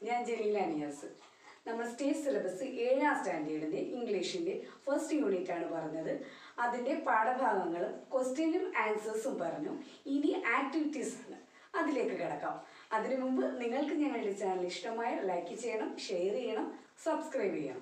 ഞാൻ ജലീല നിയാസ് നമ്മൾ state syllabus ഏഴാം സ്റ്റാൻഡേർഡിൻ്റെ ഇംഗ്ലീഷിൻ്റെ ഫസ്റ്റ് യൂണിറ്റ് ആണ് പറഞ്ഞത് അതിൻ്റെ പാഠഭാഗങ്ങളും ക്വസ്റ്റ്യനും ആൻസേഴ്സും പറഞ്ഞു ഇനി ആക്ടിവിറ്റീസ് ആണ് അതിലേക്ക് കിടക്കാം അതിനു മുമ്പ് നിങ്ങൾക്ക് ഞങ്ങളുടെ ചാനൽ ഇഷ്ടമായ ലൈക്ക് ചെയ്യണം ഷെയർ ചെയ്യണം സബ്സ്ക്രൈബ് ചെയ്യണം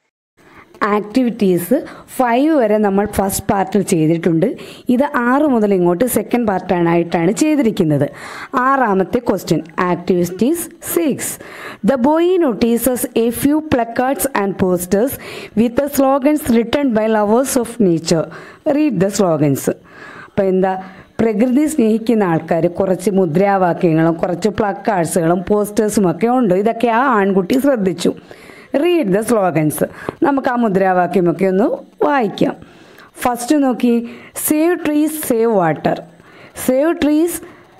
ആക്ടിവിറ്റീസ് ഫൈവ് വരെ നമ്മൾ ഫസ്റ്റ് പാർട്ടിൽ ചെയ്തിട്ടുണ്ട് ഇത് ആറ് മുതൽ ഇങ്ങോട്ട് സെക്കൻഡ് പാർട്ടായിട്ടാണ് ചെയ്തിരിക്കുന്നത് ആറാമത്തെ question activities six the boy notices a few placards and posters with the slogans written by lovers of nature read the slogans അപ്പോൾ എന്താ പ്രകൃതി സ്നേഹിക്കുന്ന ആൾക്കാർ കുറച്ച് മുദ്രാവാക്യങ്ങളും കുറച്ച് പ്ലക്കാർഡ്സുകളും പോസ്റ്റേഴ്സും ഒക്കെ ഉണ്ട് ഇതൊക്കെ ആ ആൺകുട്ടി ശ്രദ്ധിച്ചു റീഡ് ദ സ്ലോഗൻസ് നമുക്ക് ആ മുദ്രാവാക്യമൊക്കെ ഒന്ന് വായിക്കാം ഫസ്റ്റ് നോക്കി save trees save water save trees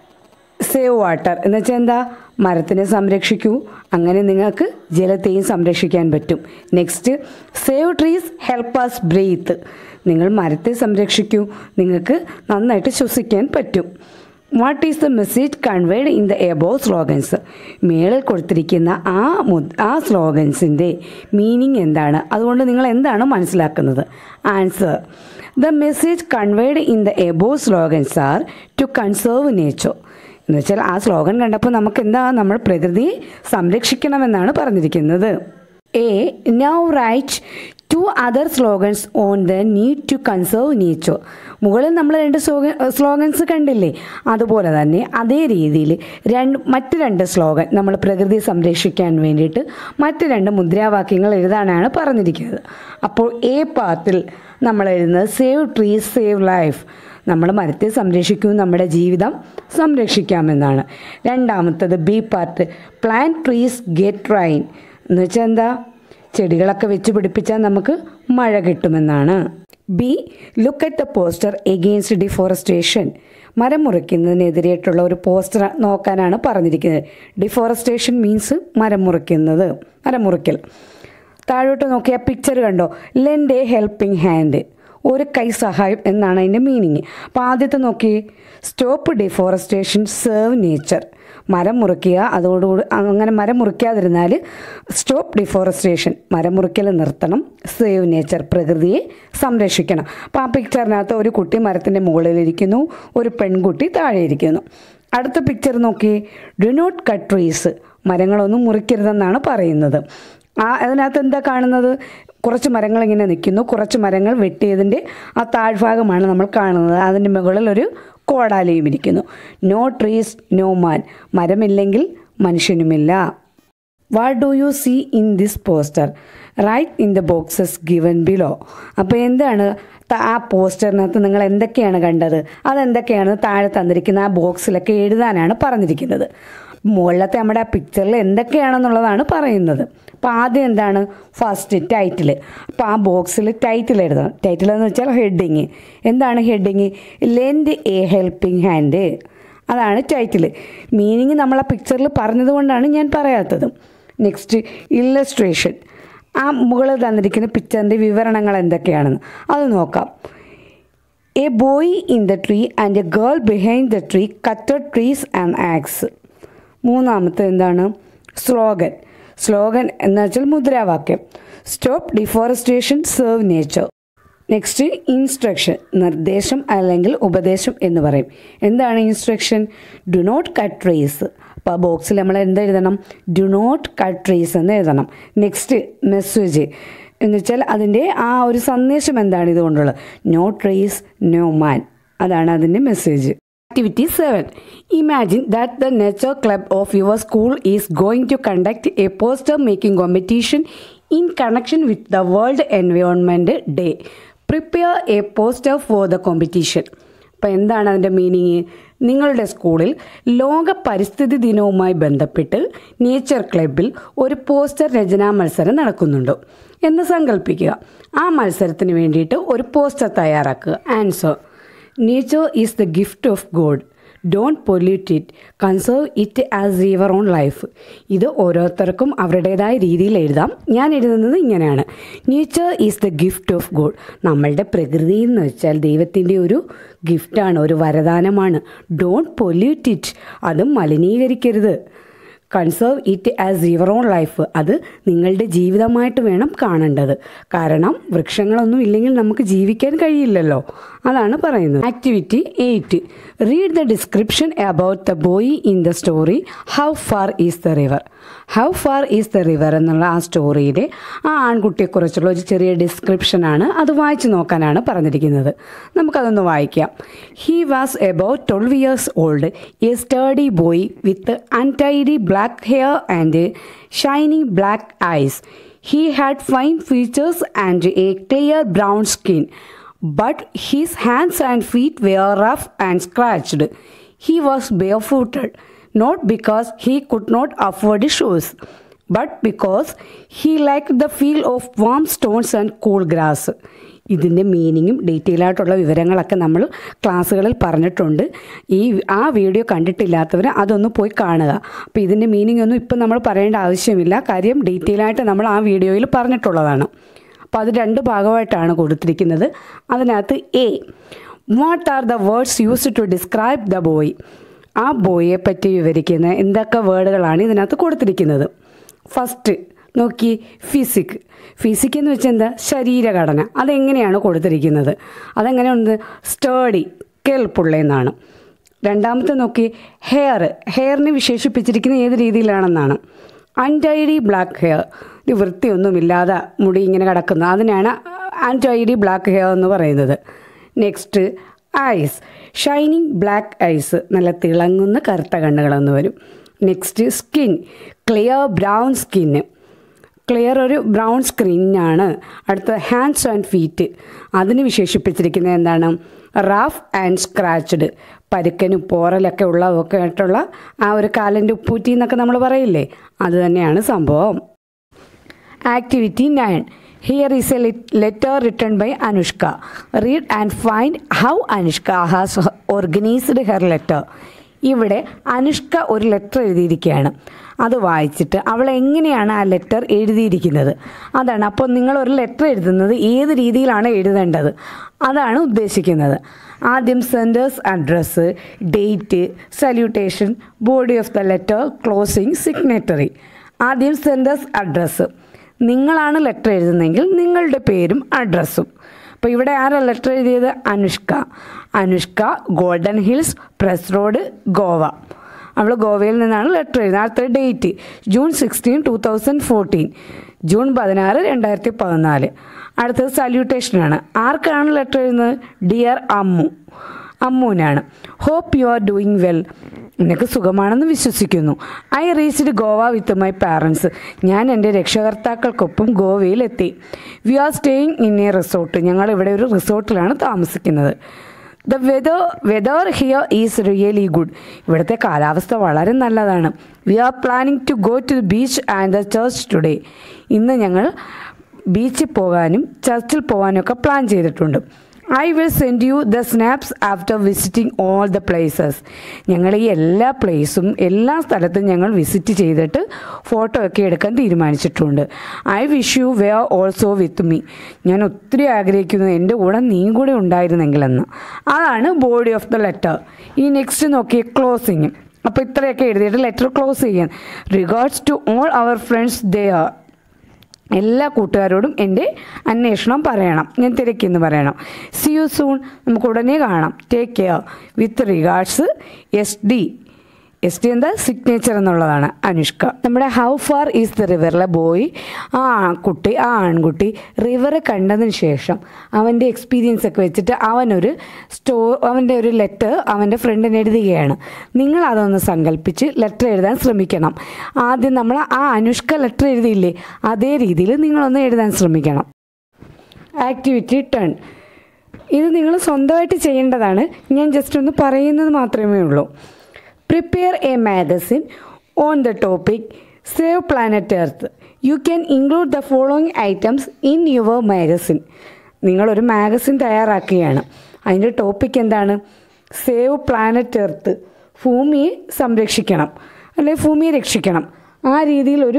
save water എന്ന് വെച്ചാൽ എന്താ മരത്തിനെ സംരക്ഷിക്കൂ അങ്ങനെ നിങ്ങൾക്ക് ജലത്തെയും സംരക്ഷിക്കാൻ പറ്റും next save trees help us breathe നിങ്ങൾ മരത്തെ സംരക്ഷിക്കൂ നിങ്ങൾക്ക് നന്നായിട്ട് ശ്വസിക്കാൻ പറ്റും what is the message conveyed in the above slogans മേളിൽ കൊടുത്തിരിക്കുന്ന ആ മുദ് ആ സ്ലോഗൻസിൻ്റെ മീനിങ് എന്താണ് അതുകൊണ്ട് നിങ്ങൾ എന്താണ് മനസ്സിലാക്കുന്നത് answer the message conveyed in the above slogans are to conserve nature എന്ന് വെച്ചാൽ ആ സ്ലോഗൻ കണ്ടപ്പോൾ നമുക്ക് എന്താ നമ്മൾ പ്രകൃതിയെ സംരക്ഷിക്കണമെന്നാണ് പറഞ്ഞിരിക്കുന്നത് A now write two other slogans on the need to conserve nature മുകളിൽ നമ്മൾ രണ്ട് സ്ലോഗൻ സ്ലോഗൻസ് കണ്ടില്ലേ അതുപോലെ തന്നെ അതേ രീതിയിൽ രണ്ട് മറ്റ് രണ്ട് സ്ലോഗൻ നമ്മൾ പ്രകൃതി സംരക്ഷിക്കാൻ വേണ്ടിയിട്ട് മറ്റ് രണ്ട് മുദ്രാവാക്യങ്ങൾ എഴുതാനാണ് പറഞ്ഞിരിക്കുന്നത് അപ്പോൾ എ പാർട്ടിൽ നമ്മൾ എഴുതുന്നത് സേവ് ട്രീസ് സേവ് ലൈഫ് നമ്മൾ മരത്തെ സംരക്ഷിക്കൂ നമ്മുടെ ജീവിതം സംരക്ഷിക്കാമെന്നാണ് രണ്ടാമത്തത് B part plan trees get rain എന്ന് വെച്ചാൽ എന്താ ചെടികളൊക്കെ വെച്ച് പിടിപ്പിച്ചാൽ നമുക്ക് മഴ കിട്ടുമെന്നാണ് B look at the poster against deforestation മരം മുറിക്കുന്നതിനെതിരായിട്ടുള്ള ഒരു പോസ്റ്റർ നോക്കാനാണ് പറഞ്ഞിരിക്കുന്നത് ഡിഫോറസ്റ്റേഷൻ മീൻസ് മരം മുറിക്കുന്നത് മരം മുറിക്കൽ താഴോട്ട് നോക്കിയ പിക്ചർ കണ്ടോ ലെൻഡ് എ ഹെൽപ്പിംഗ് ഹാൻഡ് ഒരു കൈ സഹായം എന്നാണ് അതിൻ്റെ മീനിങ് അപ്പോൾ ആദ്യത്തെ നോക്കി സ്റ്റോപ്പ് ഡിഫോറസ്റ്റേഷൻ സേവ് നേച്ചർ മരം മുറിക്കുക അതോടുകൂടി അങ്ങനെ മരം മുറിക്കാതിരുന്നാൽ സ്റ്റോപ്പ് ഡിഫോറസ്റ്റേഷൻ മരം മുറിക്കൽ നിർത്തണം സേവ് നേച്ചർ പ്രകൃതിയെ സംരക്ഷിക്കണം അപ്പോൾ ആ പിക്ചറിനകത്ത് ഒരു കുട്ടി മരത്തിൻ്റെ മുകളിലിരിക്കുന്നു ഒരു പെൺകുട്ടി താഴെ ഇരിക്കുന്നു അടുത്ത പിക്ചർ നോക്കി ഡു നോട്ട് കട്ട് ട്രീസ് മരങ്ങളൊന്നും മുറിക്കരുതെന്നാണ് പറയുന്നത് ആ അതിനകത്ത് എന്താ കാണുന്നത് കുറച്ച് മരങ്ങൾ ഇങ്ങനെ നിൽക്കുന്നു കുറച്ച് മരങ്ങൾ വെട്ടിയതിൻ്റെ ആ താഴ്ഭാഗമാണ് നമ്മൾ കാണുന്നത് അതിൻ്റെ മുകളിൽ ഒരു കോടാലിയും ഇരിക്കുന്നു നോ ട്രീസ് നോ മാൻ മരമില്ലെങ്കിൽ മനുഷ്യനുമില്ല what do you see in this poster write in the boxes given below അപ്പോൾ എന്താണ് ത- ആ പോസ്റ്ററിനകത്ത് നിങ്ങൾ എന്തൊക്കെയാണ് കണ്ടത് അതെന്തൊക്കെയാണ് താഴെ തന്നിരിക്കുന്ന ആ ബോക്സിലൊക്കെ എഴുതാനാണ് പറഞ്ഞിരിക്കുന്നത് മുകളിലത്തെ നമ്മുടെ ആ പിക്ചറിൽ എന്തൊക്കെയാണെന്നുള്ളതാണ് പറയുന്നത് അപ്പോൾ ആദ്യം എന്താണ് ഫസ്റ്റ് ടൈറ്റിൽ അപ്പോൾ ആ ബോക്സിൽ ടൈറ്റിൽ എഴുതണം ടൈറ്റിൽ എന്ന് വെച്ചാൽ ഹെഡിങ് എന്താണ് heading lend a helping hand അതാണ് ടൈറ്റിൽ മീനിങ് നമ്മൾ ആ പിക്ചറിൽ പറഞ്ഞതുകൊണ്ടാണ് ഞാൻ പറയാത്തത് നെക്സ്റ്റ് ഇല്ലസ്ട്രേഷൻ ആ മുകളിൽ തന്നിരിക്കുന്ന പിക്ചറിൻ്റെ വിവരണങ്ങൾ എന്തൊക്കെയാണെന്ന് അത് നോക്കാം a boy in the tree and a girl behind the tree cutted trees and axe മൂന്നാമത്തെ എന്താണ് സ്ലോഗൻ സ്ലോഗൻ എന്ന് വെച്ചാൽ മുദ്രാവാക്യം stop deforestation save nature next instruction നിർദ്ദേശം അല്ലെങ്കിൽ ഉപദേശം എന്ന് പറയും എന്താണ് instruction do not cut trees അപ്പോൾ ആ ബോക്സിൽ നമ്മൾ എന്ത് എഴുതണം ഡു നോട്ട് കട്ട് ട്രീസ് എന്ന് എഴുതണം നെക്സ്റ്റ് മെസ്സേജ് എന്ന് വെച്ചാൽ അതിൻ്റെ ആ ഒരു സന്ദേശം എന്താണ് ഇതുകൊണ്ടുള്ളത് നോ ട്രീസ് നോ മാൻ അതാണ് അതിൻ്റെ message Activity 7. Imagine that the Nature Club of your school is going to conduct a poster making competition in connection with the World Environment Day. Prepare a poster for the competition. അപ്പോൾ എന്താണ് അതിൻ്റെ meaning നിങ്ങളുടെ സ്കൂളിൽ ലോക പരിസ്ഥിതി ദിനവുമായി ബന്ധപ്പെട്ട് nature ക്ലബിൽ ഒരു പോസ്റ്റർ രചനാ മത്സരം നടക്കുന്നുണ്ട് എന്ന് സങ്കല്പിക്കുക ആ മത്സരത്തിന് വേണ്ടിയിട്ട് ഒരു പോസ്റ്റർ തയ്യാറാക്കുക answer nature is the gift of God don't pollute it conserve it as your own life ഇത് ഓരോരുത്തർക്കും അവരുടേതായ രീതിയിൽ എഴുതാം ഞാൻ എഴുതുന്നത് ഇങ്ങനെയാണ് nature is the gift of God നമ്മളുടെ പ്രകൃതി എന്ന് വെച്ചാൽ ദൈവത്തിൻ്റെ ഒരു ഗിഫ്റ്റാണ് ഒരു വരദാനമാണ് ഡോണ്ട് പൊല്യൂട്ട് ഇറ്റ് അതും മലിനീകരിക്കരുത് conserve it as your own life അത് നിങ്ങളുടെ ജീവിതമായിട്ട് വേണം കാണേണ്ടത് കാരണം വൃക്ഷങ്ങളൊന്നും ഇല്ലെങ്കിൽ നമുക്ക് ജീവിക്കാൻ കഴിയില്ലല്ലോ അതാണ് പറയുന്നത് activity eight read the description about the boy in the story how far is the river how far is the river എന്നുള്ള ആ സ്റ്റോറിയിലെ ആ ആൺകുട്ടിയെക്കുറിച്ചുള്ള ഒരു ചെറിയ ഡിസ്ക്രിപ്ഷനാണ് അത് വായിച്ചു നോക്കാനാണ് പറഞ്ഞിരിക്കുന്നത് നമുക്കതൊന്ന് വായിക്കാം he was about twelve years old a sturdy boy with untidy black hair and shining black eyes he had fine features and a clear brown skin but his hands and feet were rough and scratched. He was barefooted, not because he could not afford shoes, but because he liked the feel of warm stones and cool grass. ഇതിൻ്റെ മീനിങ്ങും detail ആയിട്ടുള്ള വിവരങ്ങളൊക്കെ നമ്മൾ ക്ലാസ്സുകളിൽ പറഞ്ഞിട്ടുണ്ട് ഈ ആ video കണ്ടിട്ടില്ലാത്തവർ അതൊന്ന് പോയി കാണുക അപ്പോൾ ഇതിൻ്റെ മീനിങ് ഒന്നും ഇപ്പം നമ്മൾ പറയേണ്ട ആവശ്യമില്ല കാര്യം ഡീറ്റെയിൽ ആയിട്ട് നമ്മൾ ആ വീഡിയോയിൽ പറഞ്ഞിട്ടുള്ളതാണ് അപ്പോൾ അത് രണ്ട് ഭാഗമായിട്ടാണ് കൊടുത്തിരിക്കുന്നത് അതിനകത്ത് a what are the words use to describe the boy ആ ബോയെ പറ്റി വിവരിക്കുന്ന എന്തൊക്കെ വേർഡുകളാണ് ഇതിനകത്ത് കൊടുത്തിരിക്കുന്നത് ഫസ്റ്റ് നോക്കി ഫിസിക് ഫിസിക് എന്ന് വെച്ചാൽ എന്താ ശരീരഘടന അതെങ്ങനെയാണ് കൊടുത്തിരിക്കുന്നത് അതെങ്ങനെയുണ്ട് സ്റ്റേഡി കേൾപ്പുള്ള എന്നാണ് രണ്ടാമത്തെ നോക്കി ഹെയർ ഹെയറിനെ വിശേഷിപ്പിച്ചിരിക്കുന്നത് ഏത് രീതിയിലാണെന്നാണ് അൺടൈഡി ബ്ലാക്ക് ഹെയർ ഒരു വൃത്തിയൊന്നുമില്ലാതെ മുടി ഇങ്ങനെ കിടക്കുന്ന അതിനാണ് അൺടൈഡി ബ്ലാക്ക് ഹെയർ എന്ന് പറയുന്നത് next eyes shining black eyes നല്ല തിളങ്ങുന്ന കറുത്ത കണ്ണുകളെന്ന് വരും next skin clear brown skin clear ഒരു ബ്രൗൺ സ്ക്രീനാണ് അടുത്ത ഹാൻഡ്സ് ആൻഡ് ഫീറ്റ് അതിന് വിശേഷിപ്പിച്ചിരിക്കുന്നത് എന്താണ് റഫ് ആൻഡ് സ്ക്രാച്ച്ഡ് പരുക്കനും പോറലൊക്കെ ഉള്ളതൊക്കെ ആയിട്ടുള്ള ആ ഒരു കാലിൻ്റെ ഉപ്പൂറ്റി എന്നൊക്കെ നമ്മൾ പറയില്ലേ അത് തന്നെയാണ് സംഭവം activity nine here is a letter written by Anushka read and find how Anushka has organised her letter ഇവിടെ അനുഷ്ക ഒരു ലെറ്റർ എഴുതിയിരിക്കുകയാണ് അത് വായിച്ചിട്ട് അവൾ എങ്ങനെയാണ് ആ ലെറ്റർ എഴുതിയിരിക്കുന്നത് അതാണ് അപ്പോൾ നിങ്ങൾ ഒരു ലെറ്റർ എഴുതുന്നത് ഏത് രീതിയിലാണ് എഴുതേണ്ടത് അതാണ് ഉദ്ദേശിക്കുന്നത് ആദ്യം sender's address date salutation body of the letter closing signatory ആദ്യം സെൻറ്റേഴ്സ് അഡ്രസ്സ് നിങ്ങളാണ് ലെറ്റർ എഴുതുന്നതെങ്കിൽ നിങ്ങളുടെ പേരും അഡ്രസ്സും അപ്പോൾ ഇവിടെ ആരാ ലെറ്റർ എഴുതിയത് Anushka Anushka golden hills press road Goa അവൾ ഗോവയിൽ നിന്നാണ് ലെറ്റർ എഴുതുന്നത് അടുത്ത date June sixteen two thousand fourteen ജൂൺ പതിനാറ് രണ്ടായിരത്തി പതിനാല് അടുത്തത് സല്യൂട്ടേഷനാണ് ആർക്കാണ് ലെറ്റർ എഴുതുന്നത് ഡിയർ അമ്മു അമ്മുവിനാണ് hope you are doing well നിനക്ക് സുഖമാണെന്ന് വിശ്വസിക്കുന്നു I reached Goa with my parents ഞാൻ എൻ്റെ രക്ഷകർത്താക്കൾക്കൊപ്പം ഗോവയിലെത്തി we are staying in a resort ഞങ്ങൾ ഇവിടെ ഒരു റിസോർട്ടിലാണ് താമസിക്കുന്നത് the weather weather here is really good ഇവിടുത്തെ കാലാവസ്ഥ വളരെ നല്ലതാണ് we are planning to go to beach and the church today ഇന്ന് ഞങ്ങൾ ബീച്ചിൽ പോകാനും ചർച്ചിൽ പോകാനും ഒക്കെ പ്ലാൻ ചെയ്തിട്ടുണ്ട് I will send you the snaps after visiting all the places ഞങ്ങൾ ഈ എല്ലാ പ്ലേസും എല്ലാ സ്ഥലത്തും ഞങ്ങൾ വിസിറ്റ് ചെയ്തിട്ട് ഫോട്ടോ ഒക്കെ എടുക്കാൻ തീരുമാനിച്ചിട്ടുണ്ട് I wish you were also with me ഞാൻ ഒത്തിരി ആഗ്രഹിക്കുന്നു എൻ്റെ കൂടെ നീ കൂടെ ഉണ്ടായിരുന്നെങ്കിലെന്ന് അതാണ് ബോഡി ഓഫ് ദ ലെറ്റർ ഇനി നെക്സ്റ്റ് നോക്കി ക്ലോസിങ് അപ്പോൾ ഇത്രയൊക്കെ എഴുതിയിട്ട് ലെറ്റർ ക്ലോസ് ചെയ്യാൻ regards to all our friends they are എല്ലാ കൂട്ടുകാരോടും എൻ്റെ അന്വേഷണം പറയണം ഞാൻ തിരക്കിന്ന് പറയണം സി യു സൂൺ നമുക്ക് ഉടനെ കാണാം take care with regards S D S D എന്താ സിഗ്നേച്ചർ എന്നുള്ളതാണ് അനുഷ്ക നമ്മുടെ ഹൗ ഫാർ ഈസ് ദ റിവറിലെ ബോയ് ആ കുട്ടി ആ ആൺകുട്ടി റിവർ കണ്ടതിന് ശേഷം അവൻ്റെ എക്സ്പീരിയൻസ് ഒക്കെ വെച്ചിട്ട് അവനൊരു സ്റ്റോ അവൻ്റെ ഒരു ലെറ്റർ അവൻ്റെ ഫ്രണ്ടിന് എഴുതുകയാണ് നിങ്ങൾ അതൊന്ന് സങ്കല്പിച്ച് ലെറ്റർ എഴുതാൻ ശ്രമിക്കണം ആദ്യം നമ്മൾ ആ അനുഷ്ക ലെറ്റർ എഴുതിയില്ലേ അതേ രീതിയിൽ നിങ്ങളൊന്ന് എഴുതാൻ ശ്രമിക്കണം ആക്ടിവിറ്റി ടേൺ ഇത് നിങ്ങൾ സ്വന്തമായിട്ട് ചെയ്യേണ്ടതാണ് ഞാൻ ജസ്റ്റ് ഒന്ന് പറയുന്നത് മാത്രമേ ഉള്ളൂ prepare a magazine on the topic save planet earth you can include the following items in your magazine നിങ്ങളൊരു മാഗസിൻ തയ്യാറാക്കുകയാണ് അതിൻ്റെ ടോപ്പിക് എന്താണ് സേവ് പ്ലാനറ്റ് എർത്ത് ഭൂമിയെ സംരക്ഷിക്കണം അല്ലെ ഭൂമിയെ രക്ഷിക്കണം ആ രീതിയിലൊരു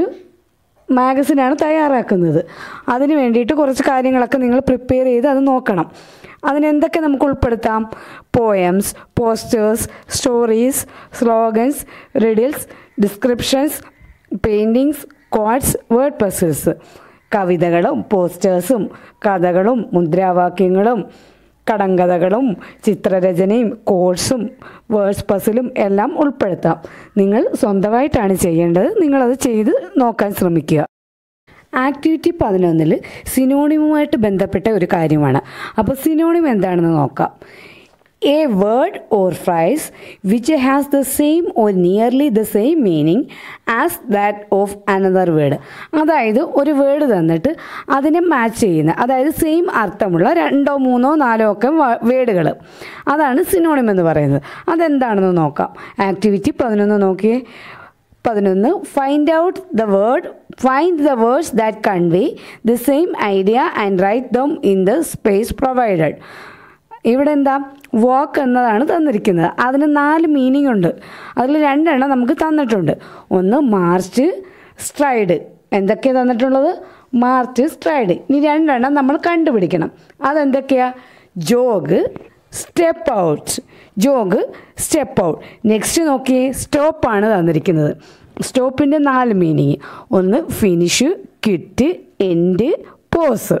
മാഗസിനാണ് തയ്യാറാക്കുന്നത് അതിന് വേണ്ടിയിട്ട് കുറച്ച് കാര്യങ്ങളൊക്കെ നിങ്ങൾ പ്രിപ്പയർ ചെയ്ത് അത് നോക്കണം അതിനെന്തൊക്കെ നമുക്ക് ഉൾപ്പെടുത്താം poems posters stories slogans riddles descriptions paintings quads word puzzles കവിതകളും പോസ്റ്റേഴ്സും കഥകളും മുദ്രാവാക്യങ്ങളും കടങ്കഥകളും ചിത്രരചനയും കോഴ്സും വേഴ്സ് പസിലും എല്ലാം ഉൾപ്പെടുത്താം നിങ്ങൾ സ്വന്തമായിട്ടാണ് ചെയ്യേണ്ടത് നിങ്ങളത് ചെയ്ത് നോക്കാൻ ശ്രമിക്കുക ആക്ടിവിറ്റി പതിനൊന്നിൽ സിനോണിമുമായിട്ട് ബന്ധപ്പെട്ട ഒരു കാര്യമാണ് അപ്പോൾ സിനോണിം എന്താണെന്ന് നോക്കാം a word or phrase which has the same or nearly the same meaning as that of another word അതായത് ഒരു വേർഡ് തന്നിട്ട് അതിനെ മാച്ച് ചെയ്യുന്ന അതായത് സെയിം അർത്ഥമുള്ള രണ്ടോ മൂന്നോ നാലോ ഒക്കെ വേർഡുകൾ അതാണ് സിനോണിം എന്ന് പറയുന്നത് അതെന്താണെന്ന് നോക്കാം ആക്ടിവിറ്റി പതിനൊന്ന് നോക്കിയേ പതിനൊന്ന് find out the word find the words that convey the same idea and write them in the space provided ഇവിടെ എന്താ വാക്ക് എന്നതാണ് തന്നിരിക്കുന്നത് അതിന് നാല് മീനിങ് ഉണ്ട് അതിൽ രണ്ടെണ്ണം നമുക്ക് തന്നിട്ടുണ്ട് ഒന്ന് മാർച്ച് സ്ട്രൈഡ് എന്തൊക്കെയാണ് തന്നിട്ടുള്ളത് മാർച്ച് സ്ട്രൈഡ് ഇനി രണ്ടെണ്ണം നമ്മൾ കണ്ടുപിടിക്കണം അതെന്തൊക്കെയാ jog step out jog step out next നോക്കിയേ സ്റ്റോപ്പാണ് തന്നിരിക്കുന്നത് സ്റ്റോപ്പിൻ്റെ നാല് മീനിങ് ഒന്ന് ഫിനിഷ് കിറ്റ് എൻഡ് പോസ്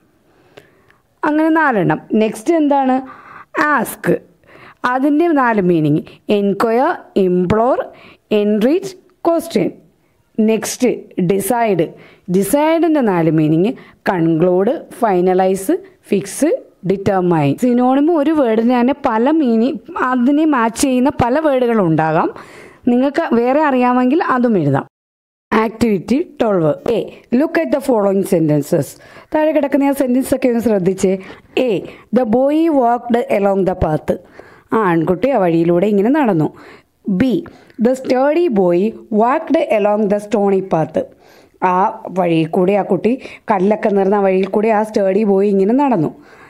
അങ്ങനെ നാലെണ്ണം നെക്സ്റ്റ് എന്താണ് ആസ്ക് അതിൻ്റെ നാല് meaning enquire implore entreat question next decide ഡിസൈഡിൻ്റെ നാല് meaning conclude finalise fix determine synonym ഒരു വേർഡിന് തന്നെ പല മീനിങ് അതിനെ മാച്ച് ചെയ്യുന്ന പല വേർഡുകളും ഉണ്ടാകാം നിങ്ങൾക്ക് വേറെ അറിയാമെങ്കിൽ അതും എഴുതാം activity twelve A look at the following sentences താഴെ കിടക്കുന്ന ആ സെൻറ്റൻസ് ഒക്കെ ഒന്ന് ശ്രദ്ധിച്ച് A the boy walked along the path ആ ആൺകുട്ടി ആ വഴിയിലൂടെ ഇങ്ങനെ നടന്നു B the steady boy walked along the stony path ആ വഴിയിൽ കൂടി ആ കുട്ടി കല്ലൊക്കെ നിറഞ്ഞ വഴിയിൽ കൂടി ആ സ്റ്റേഡി ബോയ് ഇങ്ങനെ നടന്നു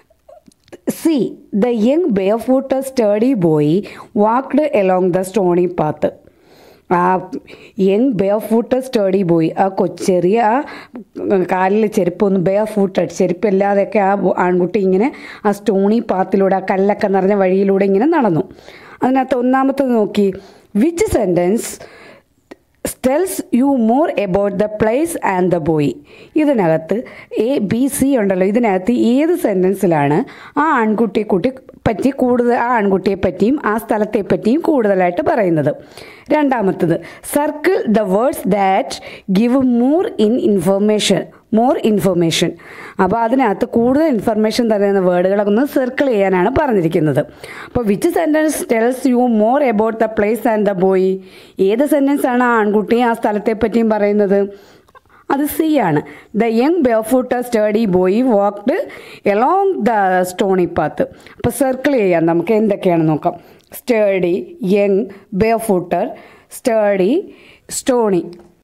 C the young barefoot sturdy boy walked along the stony path ആ young barefoot sturdy boy ആ കൊച്ചെറിയ ആ കാലിൽ ചെരുപ്പൊന്നും ബെയർ ഫൂട്ടഡ് ചെരുപ്പില്ലാതെയൊക്കെ ആ ആൺകുട്ടി ഇങ്ങനെ ആ സ്റ്റോണി പാത്തിലൂടെ ആ കല്ലൊക്കെ നിറഞ്ഞ വഴിയിലൂടെ ഇങ്ങനെ നടന്നു അതിനകത്ത് ഒന്നാമത്തത് നോക്കി which sentence tells you more about the place and the boy ഇതിനകത്ത് എ ബി സി ഉണ്ടല്ലോ ഇതിനകത്ത് ഏത് സെൻറ്റൻസിലാണ് ആ ആൺകുട്ടിയെ കുട്ടി പറ്റി കൂടുതൽ ആ ആൺകുട്ടിയെ പറ്റിയും ആ സ്ഥലത്തെ പറ്റിയും കൂടുതലായിട്ട് പറയുന്നത് രണ്ടാമത്തത് circle the words that give more in information more information അപ്പോൾ അതിനകത്ത് കൂടുതൽ ഇൻഫർമേഷൻ തരുന്ന വേർഡുകളൊക്കെ ഒന്ന് സർക്കിൾ ചെയ്യാനാണ് പറഞ്ഞിരിക്കുന്നത് അപ്പോൾ which sentence tells you more about the place and the boy ഏത് സെൻറ്റൻസ് ആണ് ആ ആൺകുട്ടിയും ആ സ്ഥലത്തെ പറ്റിയും പറയുന്നത് അത് സി ആണ് the young barefooted sturdy boy walked along the stony path അപ്പോൾ സർക്കിൾ ചെയ്യാം നമുക്ക് എന്തൊക്കെയാണ് നോക്കാം sturdy young barefooted sturdy stony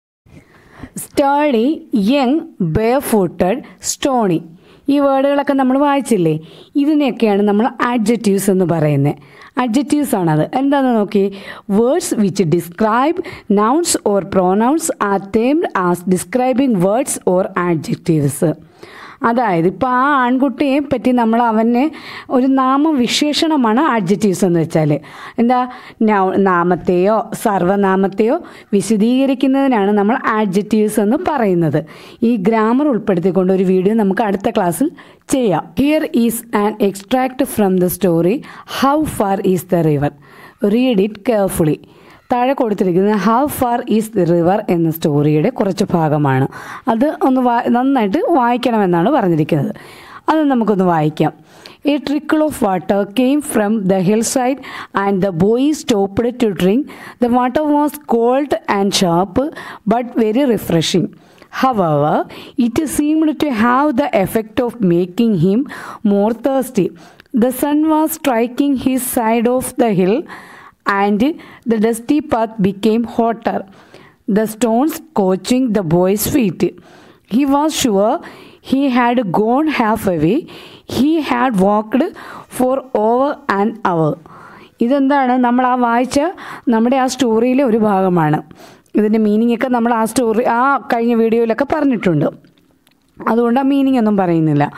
sturdy young barefooted stony ഈ വേർഡുകളൊക്കെ നമ്മൾ വായിച്ചില്ലേ ഇതിനെയൊക്കെയാണ് നമ്മൾ ആഡ്ജറ്റീവ്സ് എന്ന് പറയുന്നത് അഡ്ജറ്റീവ്സ് ആണത് എന്താണെന്ന് നോക്കി words which describe nouns or pronouns are termed as describing words or adjectives അതായത് ഇപ്പോൾ ആ ആൺകുട്ടിയെ പറ്റി നമ്മൾ അവനെ ഒരു നാമവിശേഷണമാണ് ആഡ്ജറ്റീവ്സ് എന്ന് വെച്ചാൽ എന്താ നൗ നാമത്തെയോ സർവനാമത്തെയോ വിശദീകരിക്കുന്നതിനാണ് നമ്മൾ ആഡ്ജറ്റീവ്സ് എന്ന് പറയുന്നത് ഈ ഗ്രാമർ ഉൾപ്പെടുത്തിക്കൊണ്ട് ഒരു വീഡിയോ നമുക്ക് അടുത്ത ക്ലാസ്സിൽ ചെയ്യാം here is an extract from the story how far is the river read it carefully താഴെ കൊടുത്തിരിക്കുന്നത് how far is the river എന്ന സ്റ്റോറിയുടെ കുറച്ച് ഭാഗമാണ് അത് ഒന്ന് വാ നന്നായിട്ട് വായിക്കണമെന്നാണ് പറഞ്ഞിരിക്കുന്നത് അത് നമുക്കൊന്ന് വായിക്കാം a trickle of water came from the hillside and the boy stopped to drink the water was cold and sharp but very refreshing However, it seemed to have the effect of making him more thirsty. The sun was striking his side of the hill, and the dusty path became hotter, the stones scorching the boy's feet. He was sure he had gone half away. He had walked for over an hour. ഇതെന്താണ് നമ്മൾ ആ വായിച്ച നമ്മുടെ ആ സ്റ്റോറിയിലെ ഒരു ഭാഗമാണ് ഇതിൻ്റെ meaning ഒക്കെ നമ്മൾ ആ സ്റ്റോറി ആ കഴിഞ്ഞ വീഡിയോയിലൊക്കെ പറഞ്ഞിട്ടുണ്ട് അതുകൊണ്ട് ആ മീനിങ് ഒന്നും പറയുന്നില്ല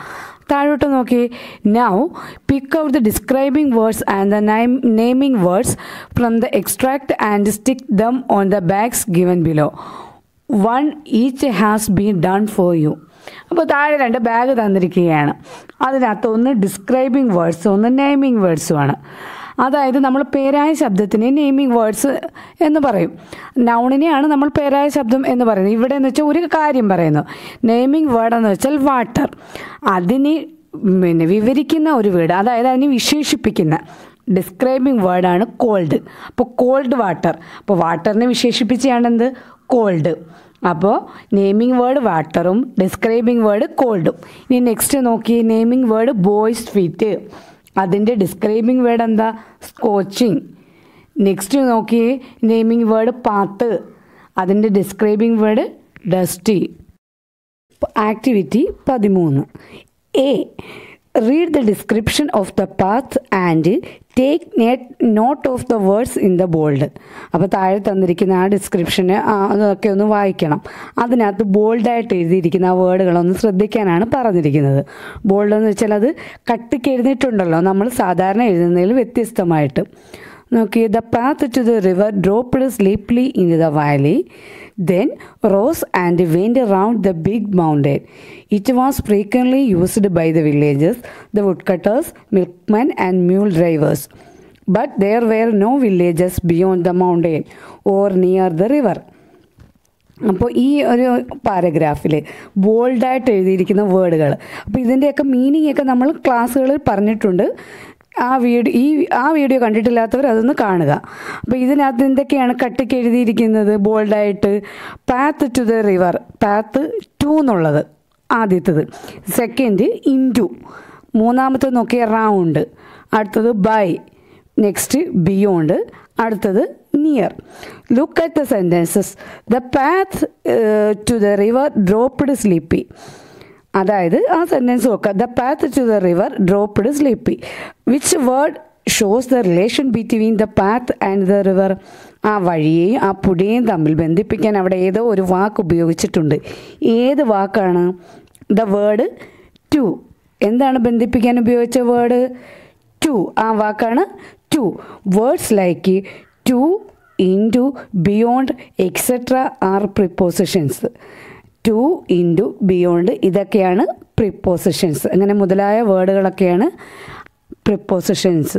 താഴോട്ട് നോക്കി now pick out the describing words and the naming words from the extract and stick them on the bags given below one each has been done for you അപ്പോൾ താഴെ രണ്ട് ബാഗ് തന്നിരിക്കുകയാണ് അതിനകത്ത് ഒന്ന് ഡിസ്ക്രൈബിംഗ് വേർഡ്സും ഒന്ന് നെയിമിംഗ് വേർഡ്സുമാണ് അതായത് നമ്മൾ പേരായ ശബ്ദത്തിന് നെയിമിംഗ് വേർഡ്സ് എന്ന് പറയും നൗണിനെയാണ് നമ്മൾ പേരായ ശബ്ദം എന്ന് പറയുന്നത് ഇവിടെ എന്ന് വെച്ചാൽ ഒരു കാര്യം പറയുന്നു നെയിമിംഗ് വേർഡ് എന്ന് വെച്ചാൽ വാട്ടർ അതിന് പിന്നെ വിവരിക്കുന്ന ഒരു വീട് അതായത് അതിനെ വിശേഷിപ്പിക്കുന്ന ഡിസ്ക്രൈബിംഗ് വേർഡാണ് കോൾഡ് അപ്പോൾ കോൾഡ് വാട്ടർ അപ്പോൾ വാട്ടറിനെ വിശേഷിപ്പിച്ചാണ് എന്ത് കോൾഡ് അപ്പോൾ നെയിമിംഗ് വേർഡ് വാട്ടറും ഡിസ്ക്രൈബിംഗ് വേർഡ് കോൾഡും ഇനി നെക്സ്റ്റ് നോക്കി നെയിമിംഗ് വേർഡ് ബോയ്സ് ഫീറ്റ് അതിൻ്റെ ഡിസ്ക്രൈബിംഗ് വേർഡ് എന്താ സ്കോച്ചിങ് നെക്സ്റ്റ് നോക്കി നെയിമിംഗ് വേർഡ് പാത്ത് അതിൻ്റെ ഡിസ്ക്രൈബിംഗ് വേർഡ് ഡസ്റ്റി ആക്ടിവിറ്റി പതിമൂന്ന് A read the description of the path and take net note of the words in the bold അപ്പോൾ താഴെ തന്നിരിക്കുന്ന ആ ഡിസ്ക്രിപ്ഷന് അതൊക്കെ ഒന്ന് വായിക്കണം അതിനകത്ത് ബോൾഡായിട്ട് എഴുതിയിരിക്കുന്ന ആ വേർഡുകളൊന്ന് ശ്രദ്ധിക്കാനാണ് പറഞ്ഞിരിക്കുന്നത് ബോൾഡ് എന്ന് വെച്ചാൽ അത് കട്ടിക്ക് എഴുതിയിട്ടുണ്ടല്ലോ നമ്മൾ സാധാരണ എഴുതുന്നതിൽ വ്യത്യസ്തമായിട്ട് നോക്കി the path to the river dropped sleepily in the valley then rose and wend round the big mountain it was frequently used by the villages the woodcutters milkmen and mule drivers but there were no villages beyond the mountain or near the river അപ്പോൾ ഈ ഒരു പാരഗ്രാഫിൽ ബോൾഡായിട്ട് എഴുതിയിരിക്കുന്ന വേർഡുകൾ അപ്പോൾ ഇതിൻ്റെയൊക്കെ meaning ഒക്കെ നമ്മൾ ക്ലാസ്സുകളിൽ പറഞ്ഞിട്ടുണ്ട് ആ വീഡിയോ ഈ ആ വീഡിയോ കണ്ടിട്ടില്ലാത്തവർ അതൊന്ന് കാണുക അപ്പോൾ ഇതിനകത്ത് എന്തൊക്കെയാണ് കട്ടിക്ക് എഴുതിയിരിക്കുന്നത് ബോൾഡായിട്ട് path to the river path to എന്നുള്ളത് ആദ്യത്തത് സെക്കൻഡ് ഇൻറ്റു മൂന്നാമത്തെ നോക്കിയ റൗണ്ട് അടുത്തത് ബൈ നെക്സ്റ്റ് ബിയോണ്ട് അടുത്തത് near look at the sentences the path to the river dropped sleepy അതായത് ആ സെൻറ്റൻസ് നോക്കുക the path to the river dropped sleepy which word shows the relation between the path and the river ആ വഴിയെയും ആ പുഴയും തമ്മിൽ ബന്ധിപ്പിക്കാൻ അവിടെ ഏതോ ഒരു വാക്ക് ഉപയോഗിച്ചിട്ടുണ്ട് ഏത് വാക്കാണ് ദ വേർഡ് ടു എന്താണ് ബന്ധിപ്പിക്കാൻ ഉപയോഗിച്ച വേർഡ് ടു ആ വാക്കാണ് to words like to into beyond etcetera are prepositions to into beyond ഇതൊക്കെയാണ് പ്രിപ്പോസിഷൻസ് അങ്ങനെ മുതലായ വേർഡുകളൊക്കെയാണ് prepositions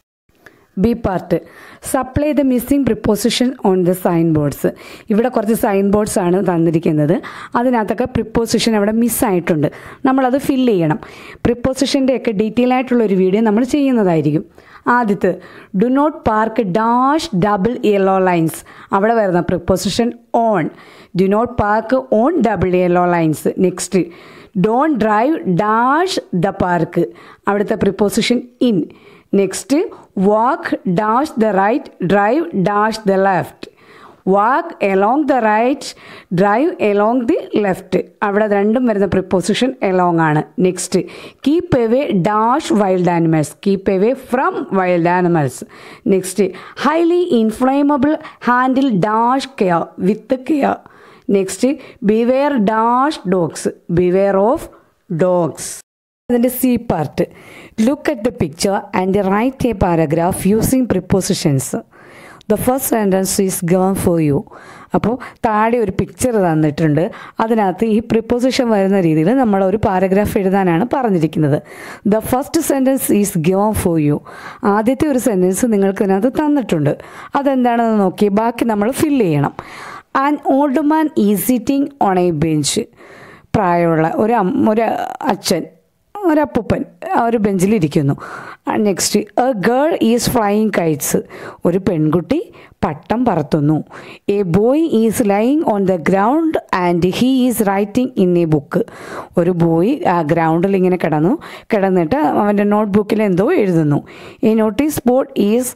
B part supply the missing preposition on the signboards ഇവിടെ കുറച്ച് സൈൻ ബോർഡ്സ് ആണ് തന്നിരിക്കുന്നത് അതിനകത്തൊക്കെ പ്രിപ്പോസിഷൻ അവിടെ മിസ്സായിട്ടുണ്ട് നമ്മളത് ഫില്ല് ചെയ്യണം പ്രിപ്പോസിഷൻ്റെ ഒക്കെ ഡീറ്റെയിൽ ആയിട്ടുള്ള ഒരു വീഡിയോ നമ്മൾ ചെയ്യുന്നതായിരിക്കും ആദ്യത്തെ do not park dash double yellow lines അവിടെ വരുന്ന preposition on do not park on double yellow lines next don't drive dash the park അവിടുത്തെ preposition in next walk dash the right drive dash the left walk along the right drive along the left അവിടെ രണ്ടും വരുന്ന preposition along ആണ് next keep away dash wild animals keep away from wild animals next highly inflammable handle dash care with care next beware dash dogs beware of dogs അതിൻ്റെ C part look at the picture and write a paragraph using prepositions the first sentence is given for you അപ്പോൾ താഴെ ഒരു picture തന്നിട്ടുണ്ട് അതിനകത്ത് ഈ preposition വരുന്ന രീതിയിൽ നമ്മൾ ഒരു പാരഗ്രാഫ് എഴുതാനാണ് പറഞ്ഞിരിക്കുന്നത് the first sentence is given for you ആദ്യത്തെ ഒരു സെൻറ്റൻസ് നിങ്ങൾക്ക് ഇതിനകത്ത് തന്നിട്ടുണ്ട് അതെന്താണെന്ന് നോക്കി ബാക്കി നമ്മൾ ഫില്ല് ചെയ്യണം an old man is sitting on a bench പ്രായമുള്ള ഒരു അമ്മ ഒരു അച്ഛൻ ഒരപ്പൂപ്പൻ ആ ഒരു ബെഞ്ചിലിരിക്കുന്നു next a girl is flying kites ഒരു പെൺകുട്ടി പട്ടം പറത്തുന്നു a boy is lying on the ground and he is writing in a book ഒരു ബോയ് ആ ഗ്രൗണ്ടിൽ ഇങ്ങനെ കിടന്നു കിടന്നിട്ട് അവൻ്റെ നോട്ട് ബുക്കിൽ എന്തോ എഴുതുന്നു ഈ notice board is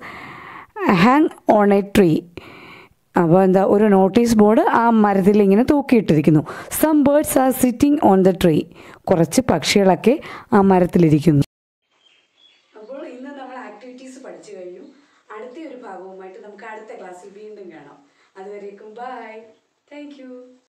hang on a tree അപ്പോൾ എന്താ ഒരു നോട്ടീസ് ബോർഡ് ആ മരത്തിൽ ഇങ്ങനെ തൂക്കിയിട്ടിരിക്കുന്നു some birds are sitting on the tree കുറച്ച് പക്ഷികളൊക്കെ ആ മരത്തിലിരിക്കുന്നു അപ്പോൾ ഇന്ന് നമ്മൾ ആക്ടിവിറ്റീസ് പഠിച്ചു കഴിഞ്ഞു അടുത്ത ഒരു ഭാഗവുമായിട്ട് നമുക്ക് അടുത്ത ക്ലാസ്സിൽ വീണ്ടും കാണാം അതുവരേക്കും ബൈ താങ്ക്